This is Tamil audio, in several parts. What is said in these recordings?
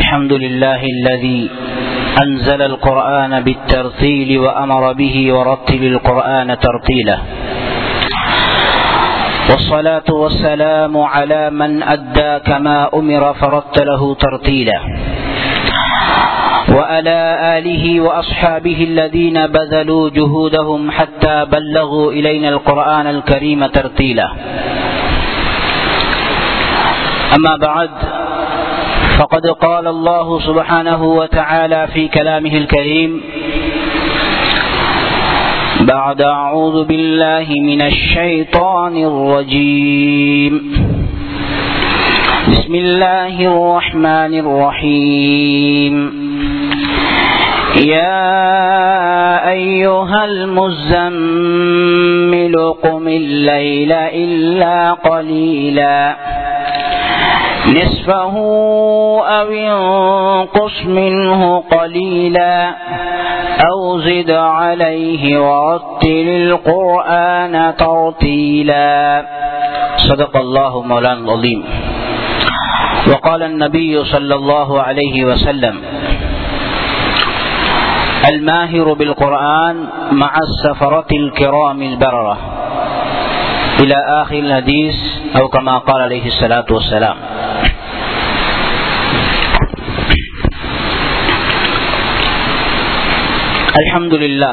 الحمد لله الذي أنزل القرآن بالترتيل وأمر به ورتل القرآن ترتيلا والصلاة والسلام على من أدى كما أمر فرتله ترتيلا وعلى آله وأصحابه الذين بذلوا جهودهم حتى بلغوا إلينا القرآن الكريم ترتيلا أما بعد فقد قال الله سبحانه وتعالى في كلامه الكريم بعد أعوذ بالله من الشيطان الرجيم بسم الله الرحمن الرحيم يا أيها المزمل قم الليل إلا قليلا نصفه أو انقص منه قليلا أو زد عليه ورتل القرآن ترتيلا صدق الله مولانا العظيم وقال النبي صلى الله عليه وسلم الماهر بالقرآن مع السفرة الكرام البررة إلى آخر الحديث أو كما قال عليه الصلاة والسلام அல்ஹம்துலில்லா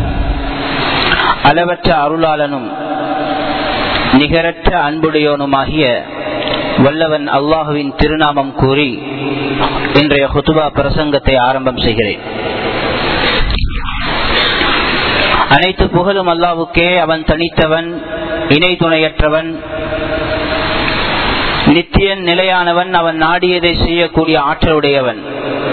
அளவற்ற அருளாளனும் நிகரற்ற அன்புடையோனுமாகிய வல்லவன் அல்லாஹுவின் திருநாமம் கூறி இன்றைய ஹுதுபா பிரசங்கத்தை ஆரம்பம் செய்கிறேன் அனைத்து புகழும் அல்லாவுக்கே அவன் தனித்தவன் இணை துணையற்றவன் நித்தியன் நிலையானவன் அவன் நாடியதை செய்யக்கூடிய ஆற்றலுடையவன்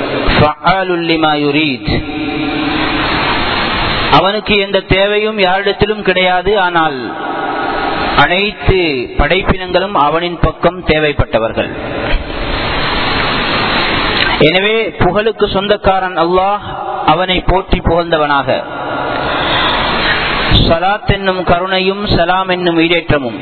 அவனுக்கு எந்த தேவையும் யாரிடத்திலும் கிடையாது ஆனால் அனைத்து படைப்பினங்களும் அவனின் பக்கம் தேவைப்பட்டவர்கள் எனவே புகழுக்கு சொந்தக்காரன் அல்லாஹ் அவனை போற்றி புகழ்ந்தவனாக சலாத் என்னும் கருணையும் சலாம் என்னும் ஈடேற்றமும்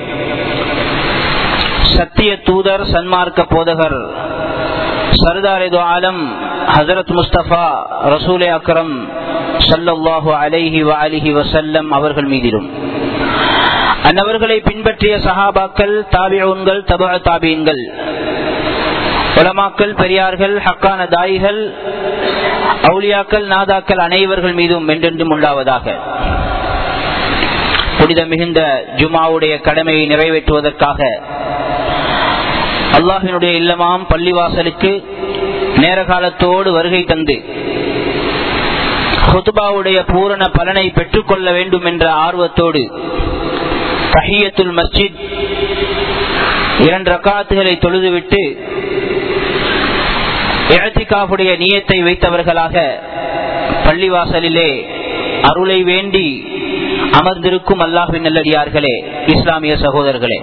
சத்திய தூதர் சன்மார்க்க போதகர் சர்தார் ஆலம் ஹசரத் முஸ்தபா ரசூலே அக்ரம் சல்லாஹு அலைஹி வ அலிஹி வசல்லம் அவர்கள் மீதிலும் அந்நவர்களை பின்பற்றிய சஹாபாக்கள் தாபியூன்கள் தபா தாபியன்கள் உலமாக்கள் பெரியார்கள் ஹக்கான தாயிகள் அவுலியாக்கள் நாதாக்கள் அனைவர்கள் மீதும் என்றென்றும் உண்டாவதாக புனித மிகுந்த ஜுமாவுடைய கடமையை நிறைவேற்றுவதற்காக அல்லாஹினுடைய இல்லமாம் பள்ளிவாசலுக்கு நேர காலத்தோடு வருகை தந்து ஹுதுபாவுடைய பூரண பலனை பெற்றுக்கொள்ள வேண்டும் என்ற ஆர்வத்தோடு தஹியத்துல் மஸ்ஜித் இரண்டு ரக்காத்துகளை தொழுதுவிட்டு இழத்திகாவுடைய நீயத்தை வைத்தவர்களாக பள்ளிவாசலிலே அருளை வேண்டி அமர்ந்திருக்கும் அல்லாஹின் நல்லடியார்களே இஸ்லாமிய சகோதரர்களே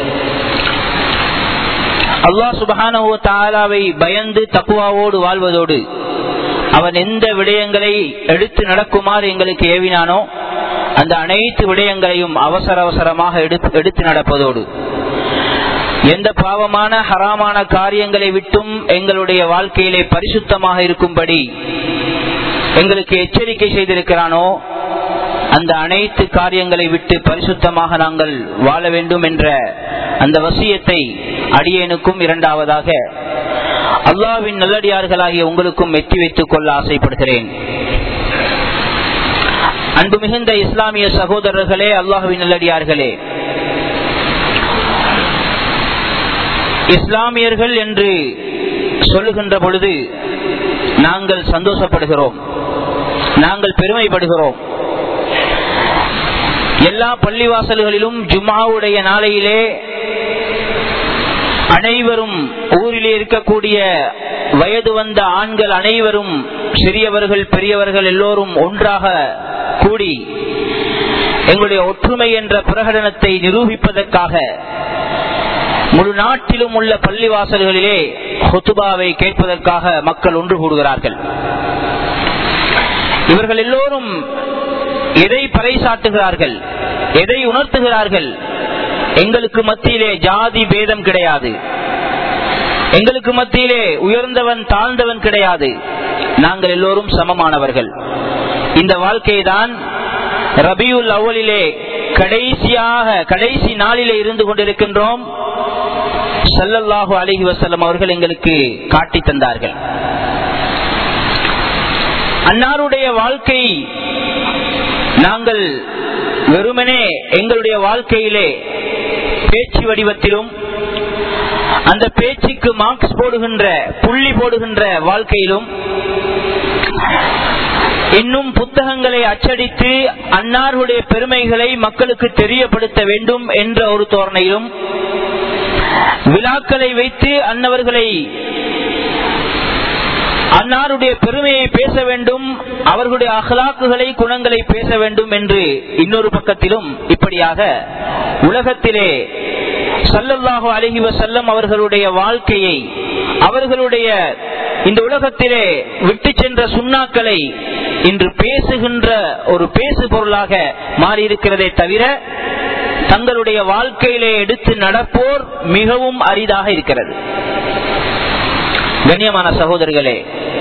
அல்லாஹ் சுபஹானஹு தாலாவை பயந்து தக்குவாவோடு வாழ்வதோடு அவன் எந்த விடயங்களை எடுத்து நடக்குமாறு எங்களுக்கு ஏவினானோ அந்த அனைத்து விடயங்களையும் அவசர அவசரமாக எடுத்து நடப்பதோடு எந்த பாவமான ஹராமான காரியங்களை விட்டும் எங்களுடைய வாழ்க்கையிலே பரிசுத்தமாக இருக்கும்படி எங்களுக்கு எச்சரிக்கை செய்திருக்கிறானோ அந்த அனைத்து காரியங்களை விட்டு பரிசுத்தமாக நாங்கள் வாழ வேண்டும் என்ற அந்த வசியத்தை அடியேனுக்கும் இரண்டாவதாக அல்லாவின் நல்லடியார்களாகிய உங்களுக்கும் வெற்றி வைத்துக் கொள்ள ஆசைப்படுகிறேன் அன்பு மிகுந்த இஸ்லாமிய சகோதரர்களே அல்லாஹுவின் நல்லடியார்களே இஸ்லாமியர்கள் என்று சொல்லுகின்ற பொழுது நாங்கள் சந்தோஷப்படுகிறோம் நாங்கள் பெருமைப்படுகிறோம் எல்லா பள்ளிவாசல்களிலும் ஜுமாவுடைய நாளையிலே அனைவரும் ஊரிலே இருக்கக்கூடிய வயது வந்த ஆண்கள் அனைவரும் சிறியவர்கள் பெரியவர்கள் எல்லோரும் ஒன்றாக கூடி எங்களுடைய ஒற்றுமை என்ற பிரகடனத்தை நிரூபிப்பதற்காக முழு நாட்டிலும் உள்ள பள்ளிவாசல்களிலே ஹொத்துபாவை கேட்பதற்காக மக்கள் ஒன்று கூடுகிறார்கள் இவர்கள் எல்லோரும் எதை பறைசாட்டுகிறார்கள் எதை உணர்த்துகிறார்கள் எங்களுக்கு மத்தியிலே ஜாதி பேதம் கிடையாது எங்களுக்கு மத்தியிலே உயர்ந்தவன் தாழ்ந்தவன் கிடையாது நாங்கள் எல்லோரும் சமமானவர்கள் இந்த வாழ்க்கையை தான் ரபியுல் அவ்வளிலே கடைசியாக கடைசி நாளிலே இருந்து கொண்டிருக்கின்றோம் சல்லல்லாஹு அலஹி வசல்லம் அவர்கள் எங்களுக்கு காட்டி தந்தார்கள் அன்னாருடைய வாழ்க்கை நாங்கள் வெறுமனே எங்களுடைய வாழ்க்கையிலே பேச்சு வடிவத்திலும் அந்த பேச்சுக்கு மார்க்ஸ் போடுகின்ற புள்ளி போடுகின்ற வாழ்க்கையிலும் இன்னும் புத்தகங்களை அச்சடித்து அன்னாருடைய பெருமைகளை மக்களுக்கு தெரியப்படுத்த வேண்டும் என்ற ஒரு தோரணையிலும் விழாக்களை வைத்து அன்னவர்களை அன்னாருடைய பெருமையை பேச வேண்டும் அவர்களுடைய அகலாக்குகளை குணங்களை பேச வேண்டும் என்று இன்னொரு பக்கத்திலும் இப்படியாக உலகத்திலே சல்லல்லாஹு அலஹி வசல்லம் அவர்களுடைய வாழ்க்கையை அவர்களுடைய இந்த உலகத்திலே விட்டு சென்ற சுண்ணாக்களை இன்று பேசுகின்ற ஒரு பேசு பொருளாக மாறியிருக்கிறதே தவிர தங்களுடைய வாழ்க்கையிலே எடுத்து நடப்போர் மிகவும் அரிதாக இருக்கிறது கண்ணியமான சகோதரர்களே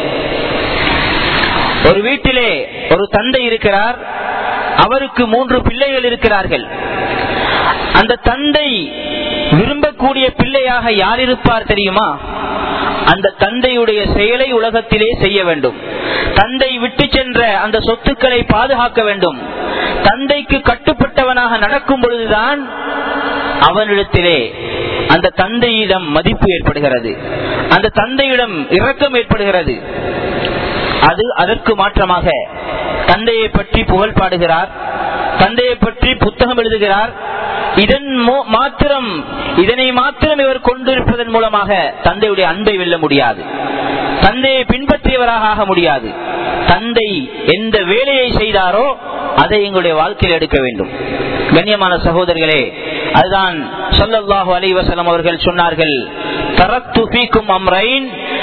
ஒரு வீட்டிலே ஒரு தந்தை இருக்கிறார் அவருக்கு மூன்று பிள்ளைகள் இருக்கிறார்கள் அந்த தந்தை விரும்பக்கூடிய பிள்ளையாக யார் இருப்பார் தெரியுமா அந்த தந்தையுடைய செயலை உலகத்திலே செய்ய வேண்டும் தந்தை விட்டு சென்ற அந்த சொத்துக்களை பாதுகாக்க வேண்டும் தந்தைக்கு கட்டுப்பட்டவனாக நடக்கும் பொழுதுதான் அவனிடத்திலே அந்த தந்தையிடம் மதிப்பு ஏற்படுகிறது அந்த தந்தையிடம் இரக்கம் ஏற்படுகிறது அது அதற்கு மாற்றமாக தந்தையை பற்றி புகழ் பாடுகிறார் தந்தையை பற்றி புத்தகம் எழுதுகிறார் இதன் மாத்திரம் இதனை மாத்திரம் இவர் கொண்டிருப்பதன் மூலமாக தந்தையுடைய அன்பை வெல்ல முடியாது தந்தையை பின்பற்றியவராக ஆக முடியாது தந்தை எந்த வேலையை செய்தாரோ அதை எங்களுடைய வாழ்க்கையில் எடுக்க வேண்டும் கண்ணியமான சகோதரர்களே அதுதான் சொல்லல்லாஹு அலைவசலம் அவர்கள் சொன்னார்கள் தரத்து பீக்கும் அம்ரைன்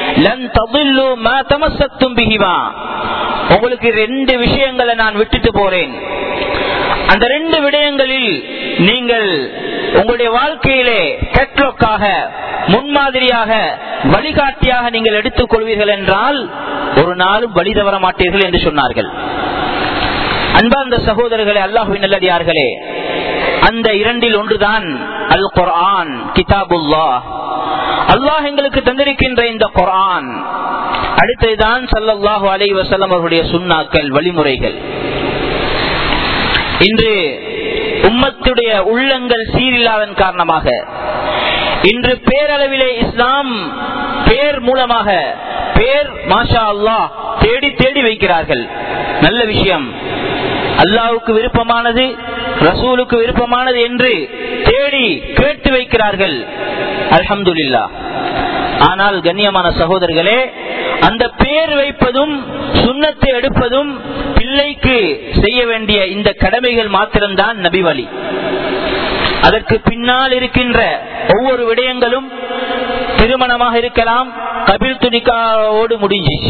உங்களுக்கு ரெண்டு விஷயங்களை நான் விட்டுட்டு போறேன் அந்த ரெண்டு விடயங்களில் நீங்கள் உங்களுடைய வாழ்க்கையிலே கேட்லோக்காக முன்மாதிரியாக வழிகாட்டியாக நீங்கள் எடுத்துக் கொள்வீர்கள் என்றால் ஒரு நாளும் வழி தவற மாட்டீர்கள் என்று சொன்னார்கள் அன்பார்ந்த சகோதரர்களே அல்லாஹுவின் நல்லடியார்களே அந்த இரண்டில் ஒன்றுதான் அல் குர்ஆன் கிதாபுல்லா அல்லாஹ் எங்களுக்கு தந்திருக்கின்ற இந்த குர்ஆன் அடுத்ததுதான் சல்லல்லாஹு அலை வசல்லம் அவர்களுடைய சுண்ணாக்கள் வழிமுறைகள் இன்று உம்மத்துடைய உள்ளங்கள் சீரில்லாதன் காரணமாக இன்று பேரளவிலே இஸ்லாம் பேர் மூலமாக பேர் மாஷா அல்லாஹ் தேடி தேடி வைக்கிறார்கள் நல்ல விஷயம் அல்லாவுக்கு விருப்பமானது ரசூலுக்கு விருப்பமானது என்று தேடி கேட்டு வைக்கிறார்கள் அல்ஹம்துல்லா ஆனால் கண்ணியமான சகோதரர்களே அந்த பேர் வைப்பதும் சுண்ணத்தை எடுப்பதும் பிள்ளைக்கு செய்ய வேண்டிய இந்த கடமைகள் மாத்திரம்தான் நபி வழி அதற்கு பின்னால் இருக்கின்ற ஒவ்வொரு விடயங்களும் திருமணமாக இருக்கலாம் கபில் துணிக்காவோடு முடிஞ்சிச்சு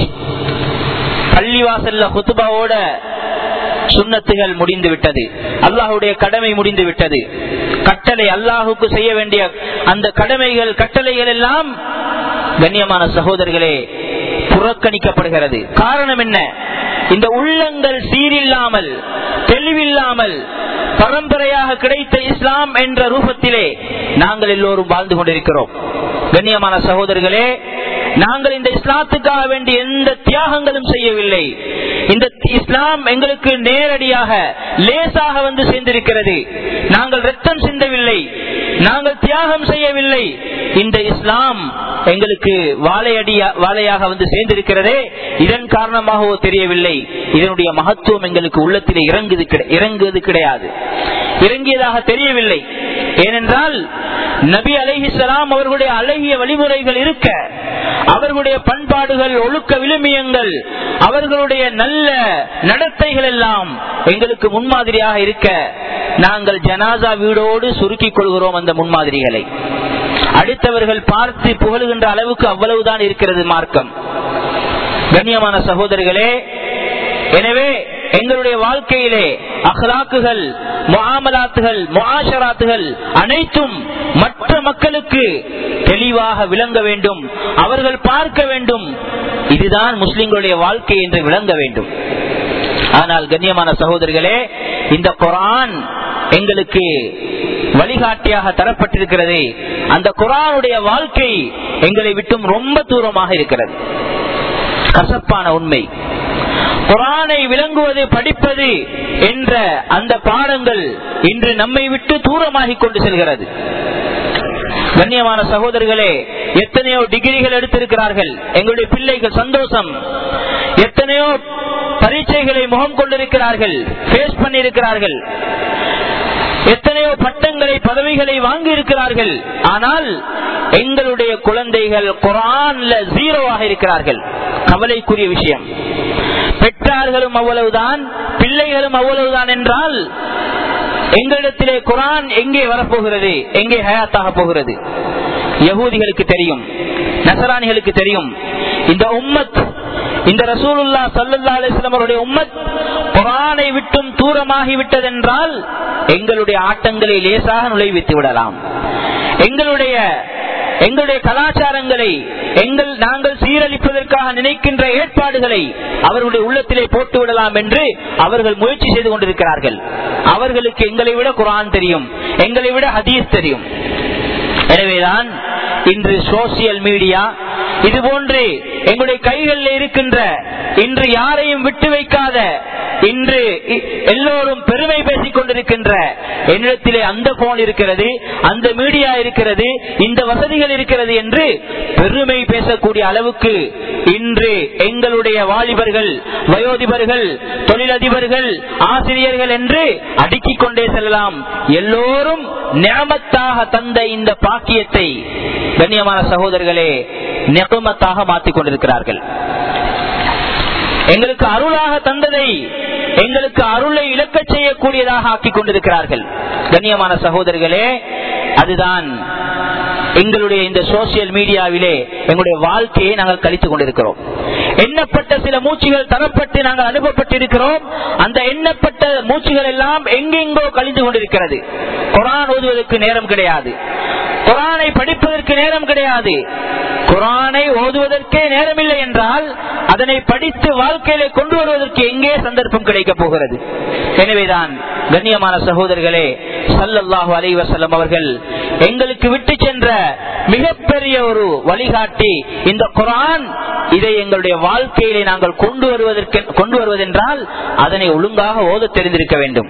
பள்ளிவாசல்ல குத்துபாவோட சுண்ணத்துகள் முடிந்து விட்டது அல்லாஹுடைய கடமை முடிந்து விட்டது கட்டளை அல்லாஹுக்கு செய்ய வேண்டிய அந்த கடமைகள் கட்டளைகள் எல்லாம் கண்ணியமான சகோதரர்களே புறக்கணிக்கப்படுகிறது காரணம் என்ன இந்த உள்ளங்கள் சீரில்லாமல் தெளிவில்லாமல் பரம்பரையாக கிடைத்த இஸ்லாம் என்ற ரூபத்திலே நாங்கள் எல்லோரும் வாழ்ந்து கொண்டிருக்கிறோம் கண்ணியமான சகோதரர்களே நாங்கள் இந்த இஸ்லாத்துக்காக வேண்டிய எந்த தியாகங்களும் செய்யவில்லை இந்த இஸ்லாம் எங்களுக்கு நேரடியாக லேசாக வந்து சேர்ந்திருக்கிறது நாங்கள் ரத்தம் சிந்தவில்லை நாங்கள் தியாகம் செய்யவில்லை இந்த இஸ்லாம் எங்களுக்கு வாழையடியா வாழையாக வந்து சேர்ந்திருக்கிறதே இதன் காரணமாகவோ தெரியவில்லை இதனுடைய மகத்துவம் எங்களுக்கு உள்ளத்திலே இறங்குது இறங்குவது கிடையாது இறங்கியதாக தெரியவில்லை ஏனென்றால் நபி அலைஹிஸ்லாம் அவர்களுடைய அழகிய வழிமுறைகள் இருக்க அவர்களுடைய பண்பாடுகள் ஒழுக்க விழுமியங்கள் அவர்களுடைய நல்ல நடத்தைகள் எல்லாம் எங்களுக்கு முன்மாதிரியாக இருக்க நாங்கள் ஜனாசா வீடோடு சுருக்கிக் கொள்கிறோம் அந்த முன்மாதிரிகளை அடுத்தவர்கள் பார்த்து புகழுகின்ற அளவுக்கு அவ்வளவுதான் இருக்கிறது மார்க்கம் கண்ணியமான சகோதரர்களே எனவே எங்களுடைய வாழ்க்கையிலே அஹ்லாக்குகள் முஆமலாத்துகள் முஆஷராத்துகள் அனைத்தும் மற்ற மக்களுக்கு தெளிவாக விளங்க வேண்டும் அவர்கள் பார்க்க வேண்டும் இதுதான் முஸ்லிம்களுடைய வாழ்க்கை என்று விளங்க வேண்டும் ஆனால் கண்ணியமான சகோதரர்களே இந்த குரான் எங்களுக்கு வழிகாட்டியாக தரப்பட்டிருக்கிறது அந்த குரானுடைய வாழ்க்கை எங்களை விட்டும் ரொம்ப தூரமாக இருக்கிறது கசப்பான உண்மை குரானை விளங்குவது படிப்பது என்ற அந்த பாடங்கள் இன்று நம்மை விட்டு தூரமாகிக் கொண்டு செல்கிறது கண்ணியமான சகோதரர்களே எத்தனையோ டிகிரிகள் எடுத்திருக்கிறார்கள் எங்களுடைய பிள்ளைகள் சந்தோஷம் எத்தனையோ பரீட்சைகளை முகம் கொண்டிருக்கிறார்கள் பேஸ் பண்ணியிருக்கிறார்கள் எத்தனையோ பட்டங்களை பதவிகளை வாங்கி இருக்கிறார்கள் ஆனால் எங்களுடைய குழந்தைகள் குரான்ல ஜீரோவாக இருக்கிறார்கள் கவலைக்குரிய விஷயம் பெற்றார்களும் அவ்வளவுதான் பிள்ளைகளும் அவ்வளவுதான் என்றால் எங்களிடத்திலே குரான் எங்கே வரப்போகிறது எங்கே ஹயாத்தாக போகிறது யகூதிகளுக்கு தெரியும் நசராணிகளுக்கு தெரியும் இந்த உம்மத் இந்த ரசூலுல்லா சல்லா அலிஸ்லாம் அவருடைய உம்மத் குரானை விட்டும் தூரமாகி விட்டதென்றால் எங்களுடைய ஆட்டங்களை லேசாக நுழைவித்து விடலாம் எங்களுடைய எங்களுடைய கலாச்சாரங்களை எங்கள் நாங்கள் சீரழிப்பதற்காக நினைக்கின்ற ஏற்பாடுகளை அவர்களுடைய உள்ளத்திலே போட்டு விடலாம் என்று அவர்கள் முயற்சி செய்து கொண்டிருக்கிறார்கள் அவர்களுக்கு எங்களை விட குரான் தெரியும் எங்களை விட ஹதீஸ் தெரியும் எனவேதான் இன்று சோசியல் மீடியா இது போன்று எங்களுடைய கைகளில் இருக்கின்ற இன்று யாரையும் விட்டு வைக்காத இன்று எல்லோரும் பெருமை பேசிக் கொண்டிருக்கின்ற என்னிடத்திலே அந்த போன் இருக்கிறது அந்த மீடியா இருக்கிறது இந்த வசதிகள் இருக்கிறது என்று பெருமை பேசக்கூடிய அளவுக்கு இன்று எங்களுடைய வாலிபர்கள் வயோதிபர்கள் தொழிலதிபர்கள் ஆசிரியர்கள் என்று அடுக்கிக் கொண்டே செல்லலாம் எல்லோரும் நியமத்தாக தந்த இந்த பாக்கியத்தை கண்ணியமான சகோதரர்களே நெகுமத்தாக மாற்றிக் கொண்டிருக்கிறார்கள் எங்களுக்கு அருளாக தந்ததை எங்களுக்கு அருளை இழக்க செய்யக்கூடியதாக ஆக்கிக் கொண்டிருக்கிறார்கள் கண்ணியமான சகோதரர்களே அதுதான் எங்களுடைய இந்த சோசியல் மீடியாவிலே எங்களுடைய வாழ்க்கையை நாங்கள் கழித்துக் கொண்டிருக்கிறோம் எண்ணப்பட்ட சில மூச்சுகள் தரப்பட்டு நாங்கள் அனுப்பப்பட்டிருக்கிறோம் அந்த எண்ணப்பட்ட மூச்சுகள் எல்லாம் எங்கெங்கோ கழிந்து கொண்டிருக்கிறது குரான் ஓதுவதற்கு நேரம் கிடையாது குரானை படிப்பதற்கு நேரம் கிடையாது குரானை ஓதுவதற்கே நேரமில்லை என்றால் அதனை படித்து வாழ்க்கையில கொண்டு வருவதற்கு எங்கே சந்தர்ப்பம் கிடைக்க போகிறது எனவேதான் கண்ணியமான சகோதரர்களே சல்லல்லாஹு அலைவசல்லம் அவர்கள் எங்களுக்கு விட்டு சென்ற மிகப்பெரிய ஒரு வழிகாட்டி இந்த குரான் இதை எங்களுடைய வாழ்க்கையிலே நாங்கள் கொண்டு வருவதற்கு கொண்டு வருவதென்றால் அதனை ஒழுங்காக ஓத தெரிந்திருக்க வேண்டும்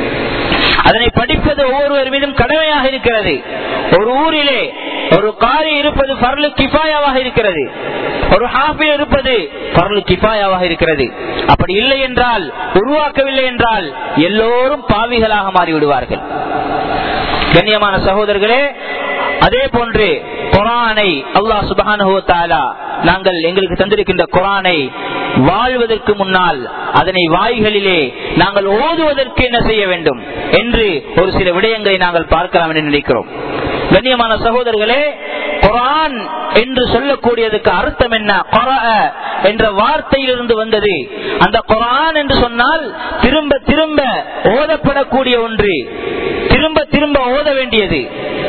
அதனை படிப்பது ஒவ்வொருவர் மீதும் கடமையாக இருக்கிறது ஒரு ஊரிலே ஒரு காரி இருப்பது பர்லு கிஃபாயாவாக இருக்கிறது ஒரு ஹாஃபில் இருப்பது பர்லு கிஃபாயாவாக இருக்கிறது அப்படி இல்லை என்றால் உருவாக்கவில்லை என்றால் எல்லோரும் பாவிகளாக மாறிவிடுவார்கள் கண்ணியமான சகோதரர்களே அதே போன்று குரானை அல்லாஹ் சுபானுவத்தாலா நாங்கள் எங்களுக்கு தந்திருக்கின்ற குரானை வாழ்வதற்கு முன்னால் அதனை வாய்களிலே நாங்கள் ஓதுவதற்கு என்ன செய்ய வேண்டும் என்று ஒரு சில விடயங்களை நாங்கள் பார்க்கலாம் என்று நினைக்கிறோம் கண்ணியமான சகோதரர்களே குரான் என்று சொல்லக்கூடியதுக்கு அர்த்தம் என்ன என்ற வார்த்தையிலிருந்து வந்தது அந்த குரான் என்று சொன்னால் திரும்ப திரும்ப ஓதப்படக்கூடிய ஒன்று திரும்ப திரும்ப ஓத வேண்டியது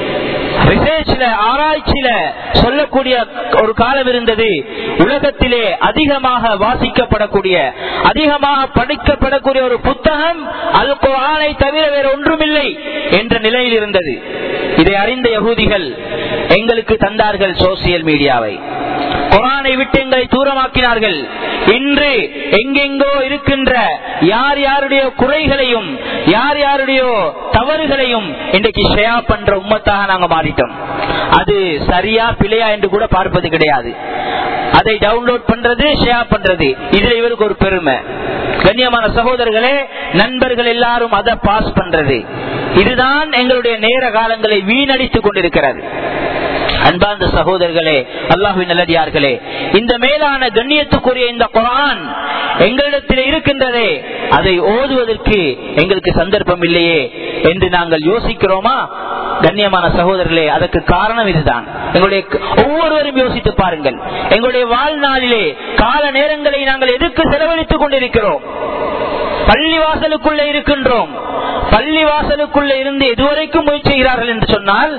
ரிசர்ச்ல ஆராய்ச்சியில சொல்லக்கூடிய ஒரு காலம் இருந்தது உலகத்திலே அதிகமாக வாசிக்கப்படக்கூடிய அதிகமாக படிக்கப்படக்கூடிய ஒரு புத்தகம் அல் குரானை தவிர வேற ஒன்றுமில்லை என்ற நிலையில் இருந்தது இதை அறிந்த யகூதிகள் எங்களுக்கு தந்தார்கள் சோசியல் மீடியாவை குரானை விட்டு எங்களை தூரமாக்கினார்கள் இன்று எங்கெங்கோ இருக்கின்ற யார் யாருடைய குறைகளையும் யார் யாருடைய தவறுகளையும் இன்றைக்கு ஷேயா பண்ற உம்மத்தாக நாங்க மாறிட்டோம் அது சரியா பிழையா என்று கூட பார்ப்பது கிடையாது அதை டவுன்லோட் பண்றது ஷேர் பண்றது இதுல இவருக்கு ஒரு பெருமை கண்ணியமான சகோதரர்களே நண்பர்கள் எல்லாரும் அதை பாஸ் பண்றது இதுதான் எங்களுடைய நேர காலங்களை வீணடித்துக் கொண்டிருக்கிறது அன்பார்ந்த சகோதரர்களே அல்லாஹுவின் நல்லடியார்களே இந்த மேலான கண்ணியத்துக்குரிய இந்த குரான் எங்களிடத்தில் இருக்கின்றதே அதை ஓதுவதற்கு எங்களுக்கு சந்தர்ப்பம் இல்லையே என்று நாங்கள் யோசிக்கிறோமா கண்ணியமான சகோதரர்களே அதற்கு காரணம் இதுதான் எங்களுடைய ஒவ்வொருவரும் யோசித்து பாருங்கள் எங்களுடைய வாழ்நாளிலே கால நேரங்களை நாங்கள் எதுக்கு செலவழித்துக் கொண்டிருக்கிறோம் பள்ளிவாசலுக்குள்ள இருக்கின்றோம் பள்ளிவாசலுக்குள்ள இருந்து எதுவரைக்கும் முயற்சி செய்கிறார்கள் என்று சொன்னால்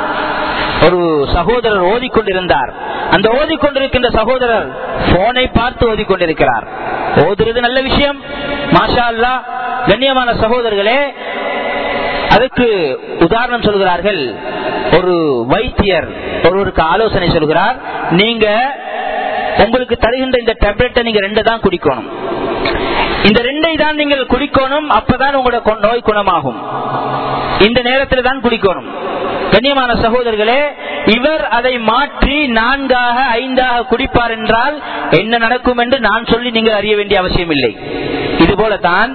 ஒரு சகோதரர் ஓதிக்கொண்டிருந்தார் அந்த ஓதிக்கொண்டிருக்கின்ற சகோதரர் போனை பார்த்து ஓதிக்கொண்டிருக்கிறார் ஓதுறது நல்ல விஷயம் மாஷா அல்லா கண்ணியமான சகோதரர்களே அதுக்கு உதாரணம் சொல்கிறார்கள் ஒரு வைத்தியர் ஒருவருக்கு ஆலோசனை சொல்கிறார் நீங்க உங்களுக்கு தருகின்ற இந்த டேப்லெட்டை நீங்க ரெண்டு தான் குடிக்கணும் இந்த ரெண்டை தான் நீங்கள் குடிக்கணும் அப்பதான் உங்களோட நோய் குணமாகும் இந்த நேரத்தில் தான் குடிக்கணும் கண்ணியமான சகோதரர்களே இவர் அதை மாற்றி நான்காக ஐந்தாக குடிப்பார் என்றால் என்ன நடக்கும் என்று நான் சொல்லி நீங்கள் அறிய வேண்டிய அவசியம் இல்லை இது போலதான்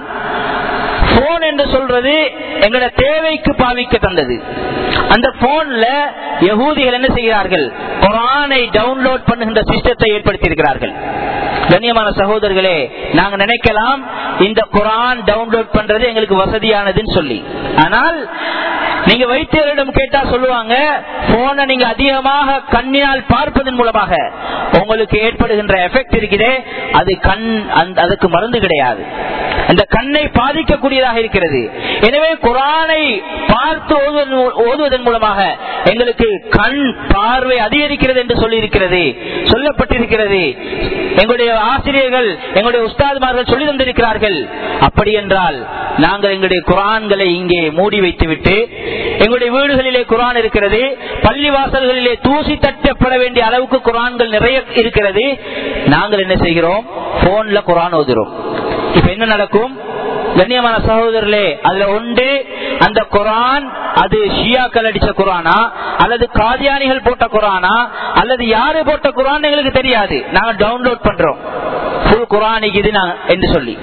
போன் என்று சொல்றது எங்களோட தேவைக்கு பாவிக்க தந்தது அந்த போன்ல யகூதிகள் என்ன செய்கிறார்கள் குரானை டவுன்லோட் பண்ணுகின்ற சிஸ்டத்தை ஏற்படுத்தி இருக்கிறார்கள் கண்ணியமான சகோதரர்களே நாங்க நினைக்கலாம் இந்த குரான் டவுன்லோட் பண்றது எங்களுக்கு வசதியானதுன்னு சொல்லி ஆனால் நீங்க வைத்தியரிடம் கேட்டா சொல்லுவாங்க போனை நீங்க அதிகமாக கண்ணினால் பார்ப்பதன் மூலமாக உங்களுக்கு ஏற்படுகின்ற எஃபெக்ட் இருக்கிறே அது கண் அதுக்கு மருந்து கிடையாது அந்த கண்ணை பாதிக்கக்கூடியதாக இருக்கிறது எனவே குரானை பார்த்து ஓதுவதன் மூலமாக எங்களுக்கு கண் பார்வை அதிகரிக்கிறது என்று சொல்லி இருக்கிறது சொல்லப்பட்டிருக்கிறது எங்களுடைய ஆசிரியர்கள் எங்களுடைய உஸ்தாதுமார்கள் சொல்லி தந்திருக்கிறார்கள் அப்படி என்றால் நாங்கள் எங்களுடைய குரான்களை இங்கே மூடி வைத்துவிட்டு எங்களுடைய வீடுகளிலே குரான் இருக்கிறது பள்ளிவாசல்களிலே தூசி தட்டப்பட வேண்டிய அளவுக்கு குரான்கள் நிறைய இருக்கிறது நாங்கள் என்ன செய்கிறோம் போன்ல குரான் ஓதுறோம் இப்ப என்ன நடக்கும் கண்ணியமான சகோதரர்களே அதுல ஒன்று அந்த குரான் அது ஷியாக்கள் அடிச்ச குரானா அல்லது காதியானிகள் போட்ட குரானா அல்லது யாரு போட்ட குரான் எங்களுக்கு தெரியாது நாங்க டவுன்லோட் பண்றோம் ஃபுல் குரான் இது என்று சொல்லி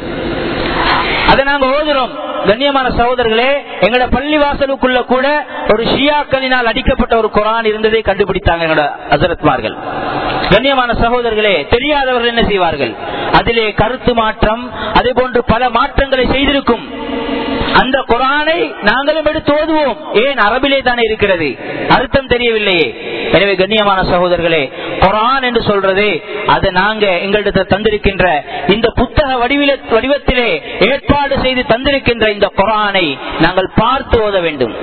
அதை நாங்க ஓதுறோம் கண்ணியமான சகோதரர்களே எங்களோட பள்ளிவாசலுக்குள்ள கூட ஒரு ஷியாக்களினால் அடிக்கப்பட்ட ஒரு குரான் இருந்ததை கண்டுபிடித்தாங்க எங்களோட அசரத்மார்கள் கண்ணியமான சகோதரர்களே தெரியாதவர்கள் என்ன செய்வார்கள் அதிலே கருத்து மாற்றம் அதே போன்று பல மாற்றங்களை செய்திருக்கும் அந்த குரானை நாங்களும் எடுத்து ஓதுவோம் ஏன் அரபிலே தானே இருக்கிறது அர்த்தம் தெரியவில்லையே எனவே கண்ணியமான சகோதரர்களே குரான் என்று சொல்றது அதை நாங்க எங்களிடத்தில் தந்திருக்கின்ற இந்த புத்தக வடிவில வடிவத்திலே ஏற்பாடு செய்து தந்திருக்கின்ற இந்த குரானை நாங்கள் பார்த்து ஓத வேண்டும்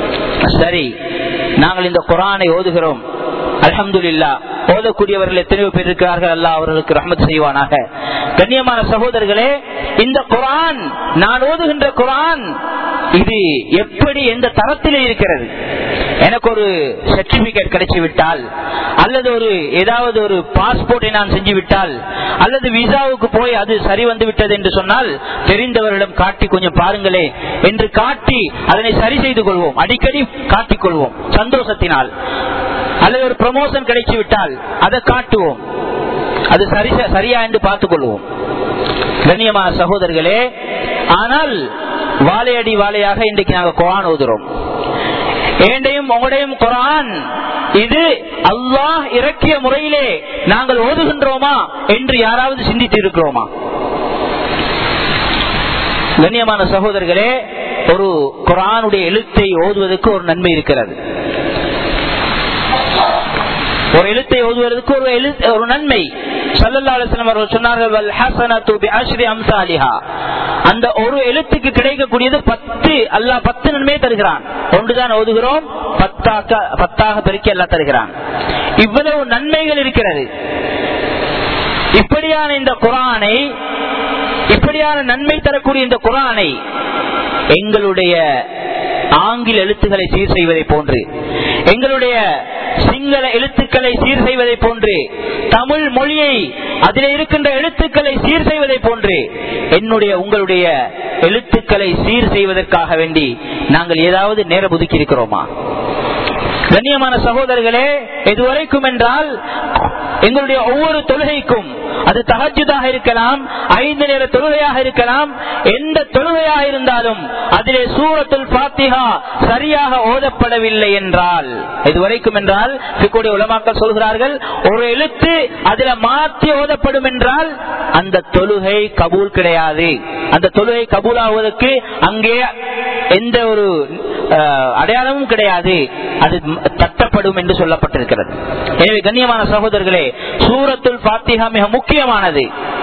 சரி நாங்கள் இந்த குரானை ஓதுகிறோம் அலமதுல்லா ஓதக்கூடியவர்கள் எத்தனையோ பேர் இருக்கிறார்கள் அல்லா அவர்களுக்கு ரஹமத் செய்வானாக கண்ணியமான சகோதரர்களே இந்த குரான் நான் ஓதுகின்ற குரான் இது எப்படி எந்த தரத்திலே இருக்கிறது எனக்கு ஒரு சர்டிபிகேட் கிடைச்சு விட்டால் அல்லது ஒரு ஏதாவது ஒரு பாஸ்போர்ட்டை நான் செஞ்சு விட்டால் அல்லது விசாவுக்கு போய் அது சரி வந்து விட்டது என்று சொன்னால் தெரிந்தவரிடம் காட்டி கொஞ்சம் பாருங்களே என்று காட்டி அதனை சரி செய்து கொள்வோம் அடிக்கடி காட்டிக் கொள்வோம் சந்தோஷத்தினால் அல்லது ஒரு ப்ரமோஷன் கிடைச்சு விட்டால் அதை காட்டுவோம் அது சரி சரியா என்று பார்த்துக் கொள்வோம் கண்ணியமான சகோதரர்களே ஆனால் வாழையடி வாழையாக இன்றைக்கு நாங்கள் குரான் ஓதுறோம் ஏண்டையும் உங்களுடையும் குரான் இது அல்லாஹ் இறக்கிய முறையிலே நாங்கள் ஓதுகின்றோமா என்று யாராவது சிந்தித்து இருக்கிறோமா கண்ணியமான சகோதரர்களே ஒரு குரானுடைய எழுத்தை ஓதுவதற்கு ஒரு நன்மை இருக்கிறது ஒரு எழுத்தை ஓதுவதற்கு ஒரு எழுத்து ஒரு நன்மை அவர்கள் சொன்னார்கள் அந்த ஒரு எழுத்துக்கு கிடைக்கக்கூடியது பத்து அல்லா பத்து நன்மையை தருகிறான் ஒன்றுதான் ஓதுகிறோம் பத்தாக பத்தாக பெருக்கி அல்லா தருகிறான் இவ்வளவு நன்மைகள் இருக்கிறது இப்படியான இந்த குரானை இப்படியான நன்மை தரக்கூடிய இந்த குரானை எங்களுடைய ஆங்கில எழுத்துக்களை சீர் செய்வதை போன்று எங்களுடைய சிங்கள எழுத்துக்களை சீர் செய்வதை போன்று தமிழ் மொழியை அதில் இருக்கின்ற எழுத்துக்களை சீர் செய்வதை போன்று என்னுடைய உங்களுடைய எழுத்துக்களை சீர் செய்வதற்காக வேண்டி நாங்கள் ஏதாவது நேரம் ஒதுக்கி இருக்கிறோமா கண்ணியமான சகோதரர்களே எதுவரைக்கும் என்றால் எங்களுடைய ஒவ்வொரு தொழுகைக்கும் அது தகஜுதாக இருக்கலாம் ஐந்து நேர தொழுகையாக இருக்கலாம் எந்த தொழுகையாக இருந்தாலும் அதிலே சூரத்துல் பாத்திகா சரியாக ஓதப்படவில்லை என்றால் இதுவரைக்கும் என்றால் சிக்கோடைய உலமாக்கள் சொல்கிறார்கள் ஒரு எழுத்து அதுல மாற்றி ஓதப்படும் என்றால் அந்த தொழுகை கபூல் கிடையாது அந்த தொழுகை கபூல் ஆவதற்கு அங்கே எந்த ஒரு அடையாளமும் கிடையாது அது தட்டப்படும் என்று சொல்லப்பட்டிருக்கிறது எனவே கண்ணியமான சகோதரர்களே சூரத்துல் பாத்திகா மிக முக்கியமானது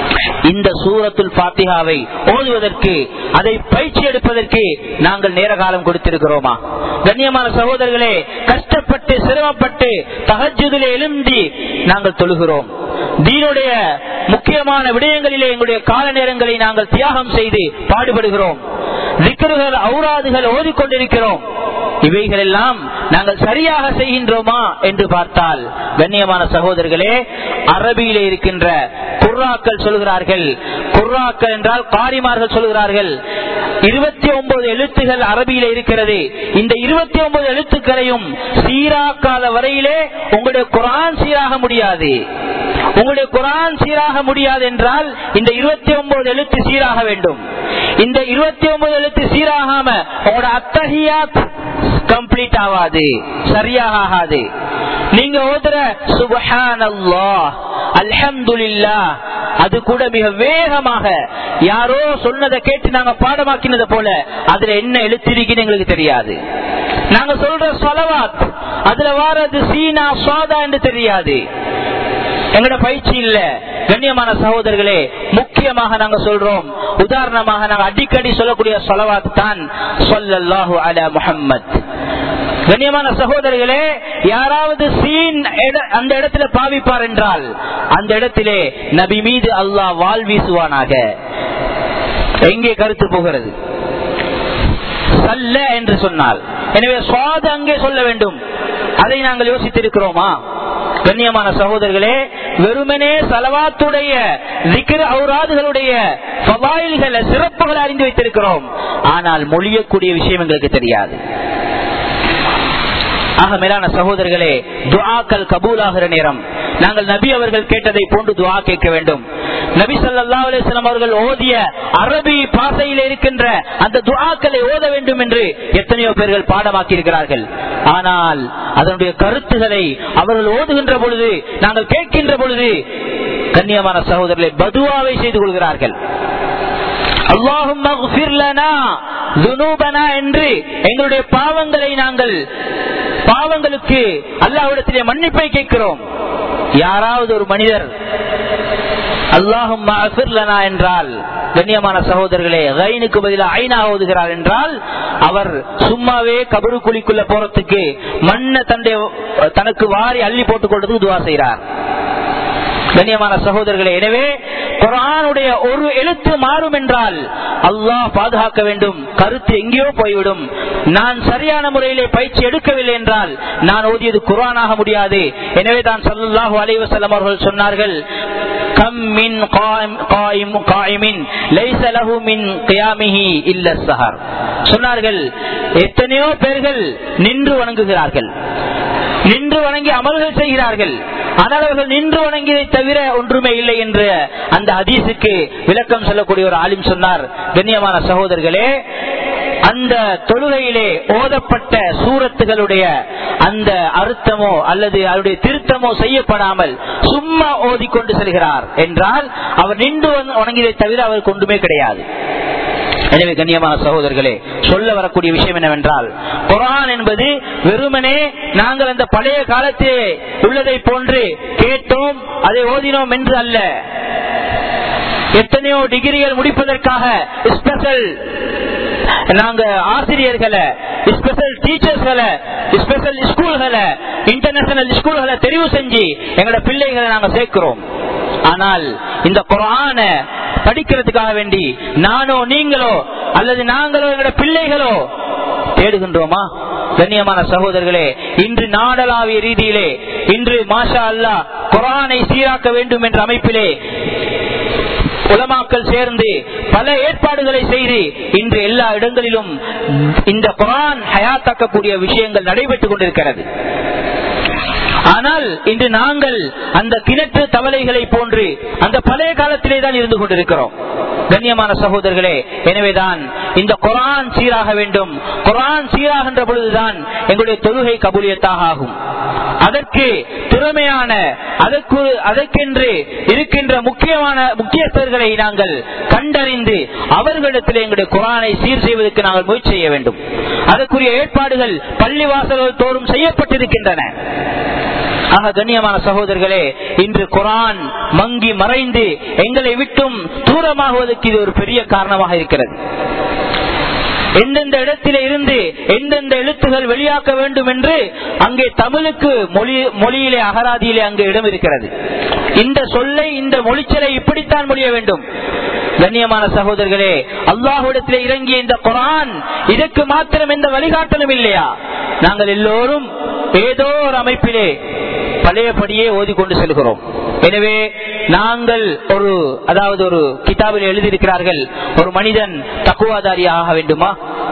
இந்த சூரத்துல் பாத்திகாவை ஓதுவதற்கு அதை பயிற்சி எடுப்பதற்கு நாங்கள் நேர காலம் கொடுத்திருக்கிறோமா கண்ணியமான சகோதரர்களே கஷ்டப்பட்டு சிரமப்பட்டு தகஜுதிலே எழுந்தி நாங்கள் தொழுகிறோம் தீனுடைய முக்கியமான விடயங்களிலே எங்களுடைய கால நேரங்களை நாங்கள் தியாகம் செய்து பாடுபடுகிறோம் விக்கிரகள் ஔராதுகள் ஓதிக்கொண்டிருக்கிறோம் இவைகள் எல்லாம் நாங்கள் சரியாக செய்கின்றோமா என்று பார்த்தால் கண்ணியமான சகோதரர்களே அரபியிலே இருக்கின்ற குர்ராக்கள் சொல்கிறார்கள் குர்ராக்கள் என்றால் காரிமார்கள் சொல்கிறார்கள் இருபத்தி ஒன்பது எழுத்துகள் அரபியில இருக்கிறது இந்த இருபத்தி ஒன்பது எழுத்துக்களையும் சீராக்காத வரையிலே உங்களுடைய குரான் சீராக முடியாது உங்களுடைய குரான் சீராக முடியாது என்றால் இந்த இருபத்தி ஒன்பது எழுத்து சீராக வேண்டும் இந்த இருபத்தி ஒன்பது எழுத்து சீராகாம உங்களோட அத்தகையாத் கம்ப்ளீட் ஆகாது சரியாக ஆகாது நீங்க ஓதுற சுபஹான் அல்லாஹ் அல்ஹம்துலில்லா அது கூட மிக வேகமாக யாரோ சொன்னதை கேட்டு நாங்க பாடமாக்கினது போல அதுல என்ன எழுத்திருக்குன்னு எங்களுக்கு தெரியாது நாங்க சொல்ற சொலவாத் அதுல வாரது சீனா சுவாதா என்று தெரியாது எங்களோட பயிற்சி இல்ல கண்ணியமான சகோதரர்களே முக்கியமாக நாங்க சொல்றோம் உதாரணமாக நாங்க அடிக்கடி சொல்லக்கூடிய சொலவாத் தான் சொல்லல்லாஹு அல முஹம்மத் கண்ணியமான சகோதரர்களே யாராவது சீன் அந்த இடத்துல பாவிப்பார் என்றால் அந்த இடத்திலே நபி மீது அல்லாஹ் வால் வீசுவானாக எங்கே கருத்து போகிறது சல்ல என்று சொன்னால் எனவே சுவாத அங்கே சொல்ல வேண்டும் அதை நாங்கள் யோசித்திருக்கிறோமா கண்ணியமான சகோதரர்களே வெறுமனே சலவாத்துடைய விக்கிர ஔராதுகளுடைய பவாயில்களை சிறப்புகளை அறிந்து வைத்திருக்கிறோம் ஆனால் மொழியக்கூடிய விஷயம் எங்களுக்கு தெரியாது ஆக மேலான சகோதரர்களே துஆக்கள் கபூலாகிற நேரம் நாங்கள் நபி அவர்கள் கேட்டதை போன்று துஆ கேட்க வேண்டும் நபி சல்லா அலிஸ்லாம் அவர்கள் ஓதிய அரபி பாசையில் இருக்கின்ற அந்த துஆக்களை ஓத வேண்டும் என்று எத்தனையோ பேர்கள் பாடமாக்கி இருக்கிறார்கள் ஆனால் அதனுடைய கருத்துக்களை அவர்கள் ஓதுகின்ற பொழுது நாங்கள் கேட்கின்ற பொழுது கண்ணியமான சகோதரர்களை பதுவாவை செய்து கொள்கிறார்கள் அல்லாஹும் என்று எங்களுடைய பாவங்களை நாங்கள் பாவங்களுக்கு அல்லாஹ்விடத்திலே மன்னிப்பை கேட்கிறோம் யாராவது ஒரு மனிதர் அல்லாஹும் என்றால் கண்ணியமான சகோதரர்களே கைனுக்கு பதிலாக ஐநா ஓதுகிறார் என்றால் அவர் சும்மாவே கபரு குழிக்குள்ள போறதுக்கு மண்ணை தன்னுடைய தனக்கு வாரி அள்ளி போட்டுக் கொள்றதுக்கு துவா செய்கிறார் கண்ணியமான சகோதரர்களே எனவே குரானுடைய ஒரு எழுத்து மாறும் என்றால் அல்லாஹ் பாதுகாக்க வேண்டும் கருத்து எங்கேயோ போய்விடும் நான் சரியான முறையிலே பயிற்சி எடுக்கவில்லை என்றால் நான் ஓதியது குரானாக முடியாது எனவே தான் சல்லாஹூ அலைவசல்லம் அவர்கள் சொன்னார்கள் கம் மின் காயிமின் லைச லஹு மின் கியாமிஹி இல்ல சஹர் சொன்னார்கள் எத்தனையோ பேர்கள் நின்று வணங்குகிறார்கள் நின்று வணங்கி அமல்கள் செய்கிறார்கள் ஆனால் அவர்கள் நின்று வணங்கியதை தவிர ஒன்றுமே இல்லை என்று அந்த ஹதீஸுக்கு விளக்கம் சொல்லக்கூடிய ஒரு ஆலிம் சொன்னார் கண்ணியமான சகோதரர்களே அந்த தொழுகையிலே ஓதப்பட்ட சூரத்துகளுடைய அந்த அர்த்தமோ அல்லது அவருடைய திருத்தமோ செய்யப்படாமல் சும்மா ஓதிக்கொண்டு செல்கிறார் என்றால் அவர் நின்று வணங்கியதை தவிர அவருக்கு ஒன்றுமே கிடையாது எனவே கண்ணியமான சகோதரர்களே சொல்ல வரக்கூடிய விஷயம் என்னவென்றால் குரான் என்பது வெறுமனே நாங்கள் அந்த பழைய காலத்திலே உள்ளதை போன்று கேட்டோம் அதை ஓதினோம் என்று அல்ல எத்தனையோ டிகிரிகள் முடிப்பதற்காக ஸ்பெஷல் நாங்க ஆசிரியர்களை ஸ்பெஷல் டீச்சர்ஸ்களை ஸ்பெஷல் ஸ்கூல்களை இன்டர்நேஷனல் ஸ்கூல்களை தெரிவு செஞ்சு எங்களோட பிள்ளைகளை நாங்க சேர்க்கிறோம் ஆனால் இந்த குரான படிக்கிறதுக்காக வேண்டி நானோ நீங்களோ அல்லது நாங்களோ எங்களோட பிள்ளைகளோ தேடுகின்றோமா கண்ணியமான சகோதரர்களே இன்று நாடளாவிய ரீதியிலே இன்று மாஷா அல்லா குரானை சீராக்க வேண்டும் என்ற அமைப்பிலே உலமாக்கள் சேர்ந்து பல ஏற்பாடுகளை செய்து இன்று எல்லா இடங்களிலும் இந்த குரான் ஹயாத்தாக்கக்கூடிய விஷயங்கள் நடைபெற்றுக் கொண்டிருக்கிறது ஆனால் இன்று நாங்கள் அந்த கிணற்று தவளைகளை போன்று அந்த பழைய காலத்திலே தான் இருந்து கொண்டிருக்கிறோம் கண்ணியமான சகோதரர்களே எனவேதான் இந்த குரான் சீராக வேண்டும் குரான் சீராகின்ற பொழுதுதான் எங்களுடைய தொழுகை கபூலியத்தாக ஆகும் அதற்கு திறமையான அதற்கு அதற்கென்று இருக்கின்ற முக்கியமான முக்கியஸ்தர்களை நாங்கள் கண்டறிந்து அவர்களிடத்தில் எங்களுடைய குரானை சீர் செய்வதற்கு நாங்கள் முயற்சி செய்ய வேண்டும் அதற்குரிய ஏற்பாடுகள் பள்ளிவாசல்கள் தோறும் செய்யப்பட்டிருக்கின்றன ஆக கண்ணியமான சகோதரர்களே இன்று குரான் மங்கி மறைந்து எங்களை விட்டும் தூரமாகுவதற்கு இது ஒரு பெரிய காரணமாக இருக்கிறது எந்தெந்த இடத்திலே இருந்து எந்தெந்த எழுத்துகள் வெளியாக்க வேண்டும் என்று அங்கே தமிழுக்கு மொழி மொழியிலே அகராதியிலே அங்கு இடம் இருக்கிறது இந்த சொல்லை இந்த மொழிச்சலை இப்படித்தான் மொழிய வேண்டும் கண்ணியமான சகோதரர்களே அல்லாஹுடத்திலே இறங்கிய இந்த குரான் இதற்கு மாத்திரம் எந்த வழிகாட்டலும் இல்லையா நாங்கள் எல்லோரும் ஏதோ ஒரு அமைப்பிலே பழையபடியே ஓதிக்கொண்டு செல்கிறோம் எனவே நாங்கள் ஒரு அதாவது ஒரு கிதாபில் எழுதியிருக்கிறார்கள் ஒரு மனிதன் தக்குவாதாரி ஆக வேண்டுமா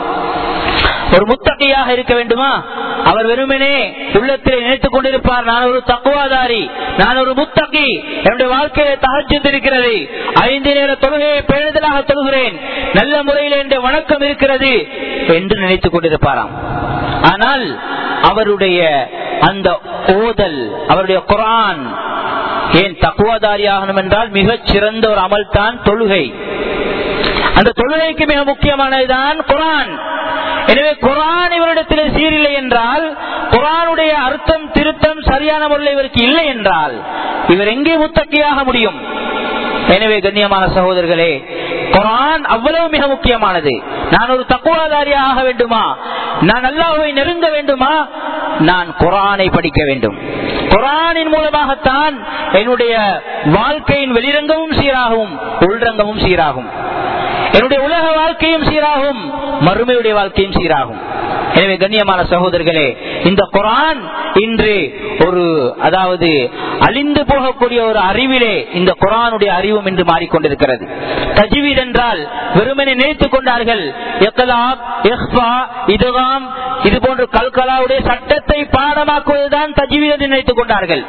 ஒரு முத்தகையாக இருக்க வேண்டுமா அவர் வெறுமனே உள்ளத்தில் நினைத்துக் கொண்டிருப்பார் நான் ஒரு தக்குவாதாரி நான் ஒரு முத்தகி என்னுடைய வாழ்க்கையில தகச்சத்து இருக்கிறது ஐந்து நேர தொழுகையை பேணுதலாக தொழுகிறேன் நல்ல முறையில் என்ற வணக்கம் இருக்கிறது என்று நினைத்துக் கொண்டிருப்பாராம் ஆனால் அவருடைய அந்த ஓதல் அவருடைய குரான் ஏன் தக்குவாதாரி ஆகணும் என்றால் மிகச் சிறந்த ஒரு அமல் தான் தொழுகை அந்த தொழுகைக்கு மிக முக்கியமானதுதான் குரான் எனவே குரான் இவரிடத்தில் சீரில்லை என்றால் குரானுடைய அர்த்தம் திருத்தம் சரியான முறையில் இவருக்கு இல்லை என்றால் இவர் எங்கே முத்தக்கியாக முடியும் எனவே கண்ணியமான சகோதரர்களே குரான் அவ்வளவு மிக முக்கியமானது நான் ஒரு தக்குவாதாரியாக ஆக வேண்டுமா நான் அல்லாஹுவை நெருங்க வேண்டுமா நான் குரானை படிக்க வேண்டும் குரானின் மூலமாகத்தான் என்னுடைய வாழ்க்கையின் வெளிரங்கமும் சீராகும் உள்ரங்கமும் சீராகும் என்னுடைய உலக வாழ்க்கையும் சீராகும் மறுமையுடைய வாழ்க்கையும் சீராகும் எனவே கண்ணியமான சகோதரர்களே இந்த குரான் இன்று ஒரு அதாவது அழிந்து போகக்கூடிய ஒரு அறிவிலே இந்த குரானுடைய அறிவும் இன்று மாறிக்கொண்டிருக்கிறது தஜிவீத் என்றால் வெறுமனை நினைத்துக் கொண்டார்கள் இதுகாம் இது போன்ற கல்கலாவுடைய சட்டத்தை பாடமாக்குவதுதான் தஜிவீத் என்று நினைத்துக் கொண்டார்கள்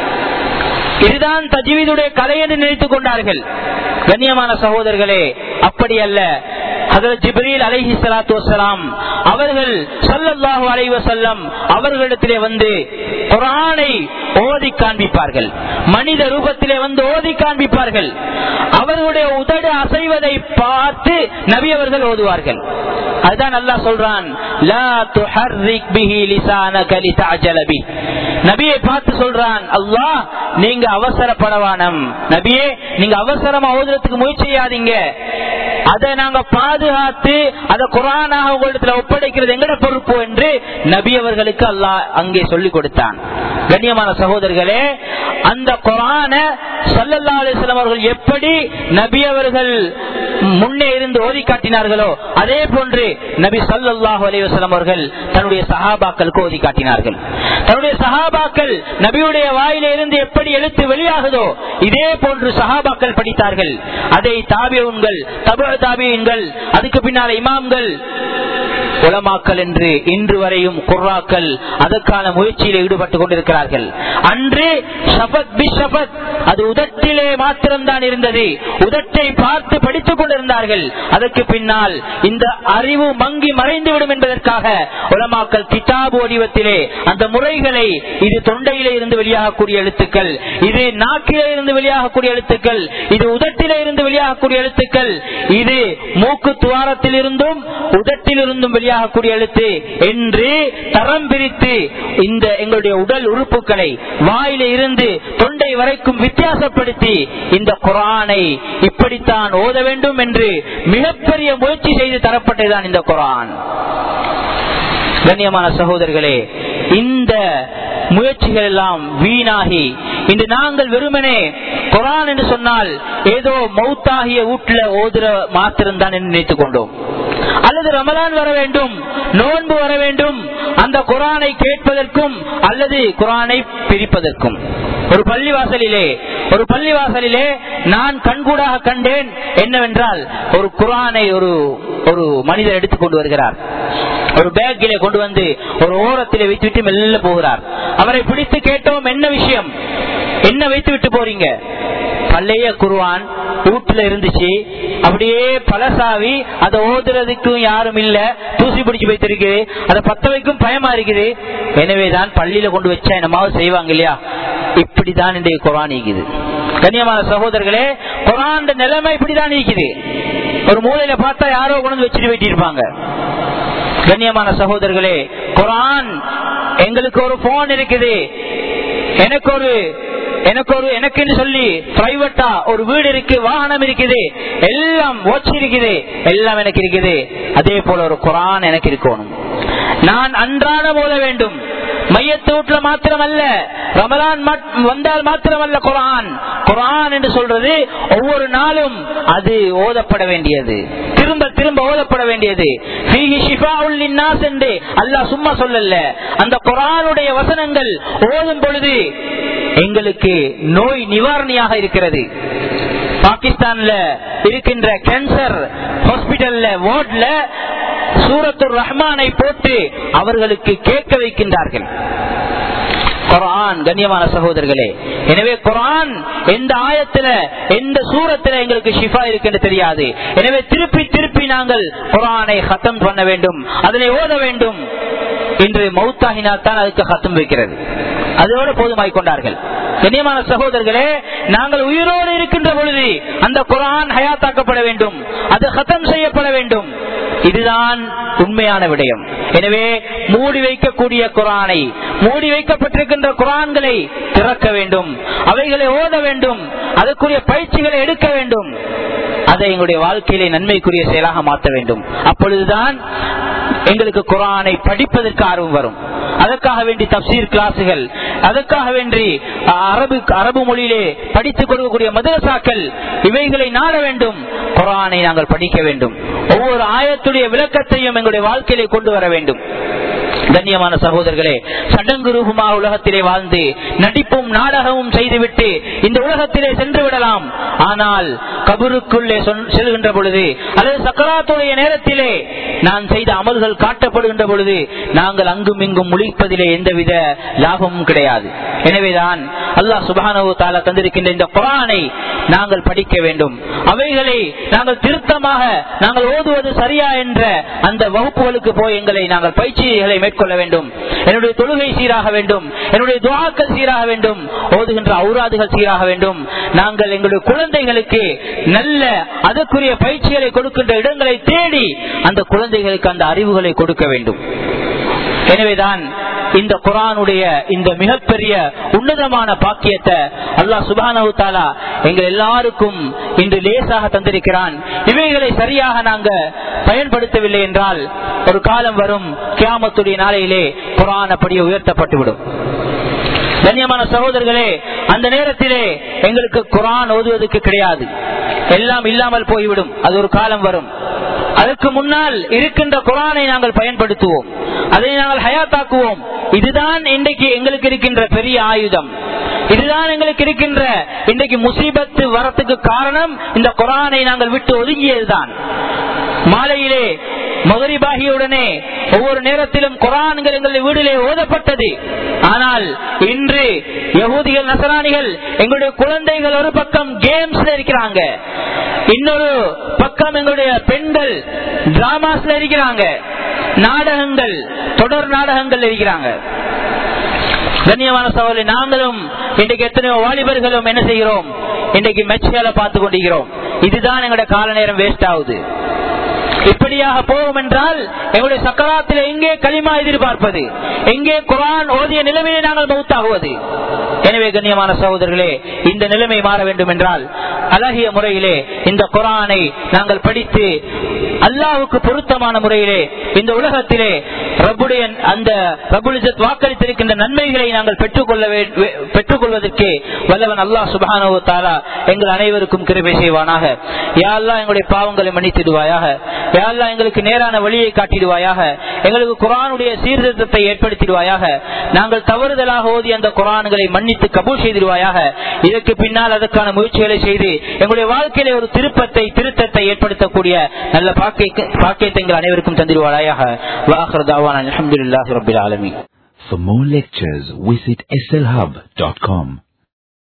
இதுதான் தஜ்வீதுடைய கலை என்று நினைத்துக் கொண்டார்கள் கண்ணியமான சகோதரர்களே அப்படி அல்ல ஹதரத் ஜிப்ரீல் அலைஹி ஸலாத்து வஸலாம் அவர்கள் ஸல்லல்லாஹு அலைஹி வஸல்லம் அவர்களிடத்திலே வந்து குர்ஆனை ஓதி காண்பிப்பார்கள் மனித ரூபத்திலே வந்து ஓதி காண்பிப்பார்கள் அவர்களுடைய உதடு அசைவதை பார்த்து நபி அவர்கள் ஓதுவார்கள் அதுதான் அல்லாஹ் சொல்றான் லா துஹர்ரிக் பிஹி லிசானக லிதஅஜல பி நபியை பார்த்து சொல்றான் அல்லாஹ் நீங்க அவசரப்படவானம் நபியே நீங்க அவசரமா ஓதுறதுக்கு முயற்சி செய்யாதீங்க அதை நாங்க பாதுகாத்து அதை குரானாக உங்களிடத்துல ஒப்படைக்கிறது எங்கட பொறுப்பு என்று நபி அவர்களுக்கு அல்லாஹ் அங்கே சொல்லிக் கொடுத்தான் கண்ணியமான சகோதரர்களே அந்த குரான சல்லல்லா அலிஸ்லாம் அவர்கள் எப்படி நபி அவர்கள் முன்னே இருந்து ஓதி காட்டினார்களோ அதே போன்று நபி சல்லாஹூ அலைவசலம் அவர்கள் தன்னுடைய சஹாபாக்களுக்கு ஓதி காட்டினார்கள் தன்னுடைய சஹாபாக்கள் நபியுடைய வாயில இருந்து எப்படி எழுத்து வெளியாகுதோ இதே போன்று சஹாபாக்கள் படித்தார்கள் அதை தாபியன்கள் தபு தாபியன்கள் அதுக்கு பின்னால இமாம்கள் உலமாக்கல் என்று இன்று வரையும் குர்ராக்கள் அதற்கான முயற்சியில் ஈடுபட்டுக் கொண்டிருக்கிறார்கள் அன்று ஷபத் பி ஷபத் அது உதட்டிலே மாத்திரம்தான் இருந்தது உதட்டை பார்த்து படித்துக் கொண்டிருந்தார்கள் அதற்கு பின்னால் இந்த அறிவு மங்கி மறைந்துவிடும் என்பதற்காக உலமாக்கல் கிதாபு வடிவத்திலே அந்த முறைகளை இது தொண்டையிலே இருந்து வெளியாகக்கூடிய எழுத்துக்கள் இது நாக்கிலே இருந்து வெளியாகக்கூடிய எழுத்துக்கள் இது உதட்டிலே இருந்து வெளியாகக்கூடிய எழுத்துக்கள் இது மூக்கு துவாரத்தில் இருந்தும் உதட்டில் இருந்தும் வெளியாகக்கூடிய எழுத்து என்று தரம் பிரித்து இந்த எங்களுடைய உடல் உறுப்புகளை வாயில இருந்து தொண்டை வரைக்கும் வித்தியாசப்படுத்தி இந்த குரானை இப்படித்தான் ஓத வேண்டும் என்று மிகப்பெரிய முயற்சி செய்து தரப்பட்டதுதான் இந்த குரான் கண்ணியமான சகோதரர்களே இந்த முயற்சிகள் எல்லாம் வீணாகி இன்று நாங்கள் வெறுமனே குரான் என்று சொன்னால் ஏதோ மௌத்தாகிய வீட்டுல ஓதுற மாத்திரம் தான் என்று நினைத்துக் கொண்டோம் அல்லது ரமலான் வர வேண்டும் நோன்பு வர வேண்டும் அந்த குரானை கேட்பதற்கும் அல்லது குரானை பிரிப்பதற்கும் ஒரு பள்ளிவாசலிலே ஒரு பள்ளிவாசலிலே நான் கண்கூடாக கண்டேன் என்னவென்றால் ஒரு குரானை ஒரு ஒரு மனிதர் எடுத்துக் கொண்டு வருகிறார் ஒரு பேக்கிலே கொண்டு வந்து ஒரு ஓரத்திலே வைத்துவிட்டு மெல்ல போகிறார் அவரை பிடித்து கேட்டோம் என்ன விஷயம் என்ன வைத்து விட்டு போறீங்க பழைய குருவான் வீட்டுல இருந்துச்சு அப்படியே பழசாவி அதை ஓதுறதுக்கும் யாரும் இல்ல தூசி பிடிச்சு வைத்திருக்கு அதை பத்த வைக்கும் பயமா இருக்குது எனவேதான் பள்ளியில கொண்டு வச்சா என்னமாவது செய்வாங்க இல்லையா இப்படிதான் இன்றைய குரான் இருக்குது கண்ணியமான சகோதரர்களே குரான் நிலைமை இப்படிதான் இருக்குது ஒரு மூலையில பார்த்தா யாரோ கொண்டு வந்து வச்சுட்டு போயிட்டு இருப்பாங்க கண்ணியமான சகோதரர்களே குரான் எங்களுக்கு ஒரு போன் இருக்குது எனக்கு ஒரு எனக்கு ஒரு எனக்குன்னு சொல்லி பிரைவேட்டா ஒரு வீடு இருக்கு வாகனம் இருக்குது எல்லாம் வாட்ச் இருக்குது எல்லாம் எனக்கு இருக்குது அதே போல ஒரு குரான் எனக்கு இருக்கணும் நான் அன்றாட போல வேண்டும் மையத்து வீட்டுல மாத்திரமல்ல ரமலான் வந்தால் மாத்திரமல்ல குரான் குரான் என்று சொல்றது ஒவ்வொரு நாளும் அது ஓதப்பட வேண்டியது திரும்ப திரும்ப ஓதப்பட வேண்டியது என்று அல்லாஹ் சும்மா சொல்லல அந்த குரானுடைய வசனங்கள் ஓதும் பொழுது எங்களுக்கு நோய் நிவாரணியாக இருக்கிறது பாகிஸ்தான்ல இருக்கின்ற கேன்சர் ஹாஸ்பிட்டல்ல வார்ட்ல சூரத்துர் ரஹ்மானை போட்டு அவர்களுக்கு கேட்க வைக்கின்றார்கள் குரான் கண்ணியமான சகோதரர்களே எனவே குரான் எந்த ஆயத்துல எந்த சூரத்துல எங்களுக்கு ஷிஃபா இருக்குன்னு தெரியாது எனவே திருப்பி திருப்பி நாங்கள் குரானை ஹத்தம் பண்ண வேண்டும் அதனை ஓத வேண்டும் இன்று மௌத்தாகினால் தான் அதுக்கு ஹத்தம் வைக்கிறது அதோடு போதுமாய் கொண்டார்கள் கண்ணியமான சகோதரர்களே நாங்கள் உயிரோடு இருக்கின்ற பொழுது அந்த குரான் ஹயாத்தாக்கப்பட வேண்டும் அது ஹத்தம் செய்யப்பட வேண்டும் இதுதான் உண்மையான விடயம் எனவே மூடி வைக்கக்கூடிய குரானை மூடி வைக்கப்பட்டிருக்கின்ற குரான்களை திறக்க வேண்டும் அவைகளை ஓத வேண்டும் அதற்குரிய பயிற்சிகளை எடுக்க வேண்டும் அதை எங்களுடைய வாழ்க்கையிலே நன்மைக்குரிய செயலாக மாற்ற வேண்டும் அப்பொழுதுதான் எங்களுக்கு குரானை படிப்பதற்கு ஆர்வம் வரும் அதற்காக வேண்டி தப்சீர் கிளாஸுகள் அதற்காக வேண்டி அரபு அரபு மொழியிலே படித்துக் கொடுக்கக்கூடிய மதரசாக்கள் இவைகளை நாட வேண்டும் குரானை நாங்கள் படிக்க வேண்டும் ஒவ்வொரு ஆயத்துடைய விளக்கத்தையும் எங்களுடைய வாழ்க்கையிலே கொண்டு வர வேண்டும் கண்ணியமான சகோதரர்களே சடங்கு ரூபமாக உலகத்திலே வாழ்ந்து நடிப்பும் நாடகமும் செய்துவிட்டு இந்த உலகத்திலே சென்று விடலாம் ஆனால் கபருக்குள்ளே செல்கின்ற பொழுது அல்லது சக்கராத்துடைய நேரத்திலே நான் செய்த அமல்கள் காட்டப்படுகின்ற பொழுது நாங்கள் அங்கும் இங்கும் முழிப்பதிலே எந்தவித லாபமும் கிடையாது எனவேதான் அல்லாஹ் சுபானவு தாலா தந்திருக்கின்ற இந்த குரானை நாங்கள் படிக்க வேண்டும் அவைகளை நாங்கள் திருத்தமாக நாங்கள் ஓதுவது சரியா என்ற அந்த வகுப்புகளுக்கு போய் எங்களை நாங்கள் பயிற்சிகளை மேற்கொள்ள வேண்டும் என்னுடைய தொழுகை சீராக வேண்டும் என்னுடைய துவாக்கள் சீராக வேண்டும் ஓதுகின்ற ஔராதுகள் சீராக வேண்டும் நாங்கள் எங்களுடைய குழந்தைகளுக்கு நல்ல அதற்குரிய பயிற்சிகளை கொடுக்கின்ற இடங்களை தேடி அந்த குழந்தைகளுக்கு அந்த அறிவுகளை கொடுக்க வேண்டும் எனவேதான் இந்த குரானுடைய இந்த மிகப்பெரிய உன்னதமான பாக்கியத்தை அல்லாஹ் சுபானவு தாலா எங்கள் எல்லாருக்கும் இன்று லேசாக தந்திருக்கிறான் இவைகளை சரியாக நாங்க பயன்படுத்தவில்லை என்றால் ஒரு காலம் வரும் கியாமத்துடைய நாளையிலே குரான் அப்படியே உயர்த்தப்பட்டுவிடும் கண்ணியமான சகோதரர்களே அந்த நேரத்திலே எங்களுக்கு குரான் ஓதுவதற்கு கிடையாது எல்லாம் இல்லாமல் போய்விடும் அது ஒரு காலம் வரும் அதற்கு முன்னால் இருக்கின்ற குரானை நாங்கள் பயன்படுத்துவோம் அதை நாங்கள் ஹயாத்தாக்குவோம் இதுதான் இன்றைக்கு எங்களுக்கு இருக்கின்ற பெரிய ஆயுதம் இதுதான் எங்களுக்கு இருக்கின்ற இன்றைக்கு முசீபத்து வரத்துக்கு காரணம் இந்த குரானை நாங்கள் விட்டு ஒதுங்கியதுதான் மாலையிலே மகரிபாகியுடனே ஒவ்வொரு நேரத்திலும் குரான்கள் எங்களுடைய வீடிலே ஓதப்பட்டது ஆனால் இன்று யகூதிகள் நசராணிகள் எங்களுடைய குழந்தைகள் ஒரு பக்கம் கேம்ஸ்ல இருக்கிறாங்க இன்னொரு பக்கம் எங்களுடைய பெண்கள் டிராமாஸ்ல இருக்கிறாங்க நாடகங்கள் தொடர் நாடகங்கள் இருக்கிறாங்க கண்ணியமான சவாலி நாங்களும் இன்றைக்கு எத்தனையோ வாலிபர்களும் என்ன செய்கிறோம் இன்றைக்கு மெச்சுகளை பார்த்து கொண்டிருக்கிறோம் இதுதான் எங்களுடைய கால நேரம் வேஸ்ட் ஆகுது இப்படியாக போகும் என்றால் எங்களுடைய சக்கராத்தில் எங்கே களிமா எதிர்பார்ப்பது எங்கே குரான் ஓதிய நிலைமையை நாங்கள் மௌத்தாகுவது எனவே கண்ணியமான சகோதரர்களே இந்த நிலைமை மாற வேண்டும் என்றால் அழகிய முறையிலே இந்த குரானை நாங்கள் படித்து அல்லாவுக்கு பொருத்தமான முறையிலே இந்த உலகத்திலே ரபுடைய அந்த ரபுலிசத் வாக்களித்திருக்கின்ற நன்மைகளை நாங்கள் பெற்றுக்கொள்ள பெற்றுக்கொள்வதற்கு வல்லவன் அல்லாஹ் சுபானோ தாரா எங்கள் அனைவருக்கும் கிருபை செய்வானாக யாரெல்லாம் எங்களுடைய பாவங்களை மன்னித்திடுவாயாக யாரெல்லாம் எங்களுக்கு நேரான வழியை காட்டிடுவாயாக எங்களுக்கு குரானுடைய சீர்திருத்தத்தை ஏற்படுத்திடுவாயாக நாங்கள் தவறுதலாக ஓதி அந்த குரான்களை மன்னித்து கபூல் செய்திடுவாயாக இதற்கு பின்னால் அதற்கான முயற்சிகளை செய்து எங்களுடைய வாழ்க்கையில ஒரு திருப்பத்தை திருத்தத்தை ஏற்படுத்தக்கூடிய நல்ல பாக்கியத்தை எங்கள் அனைவருக்கும் தந்திடுவாயாக வாஹர் அலமதுல்லாஹி ரபில் ஆலமி For more lectures, visit slhub.com.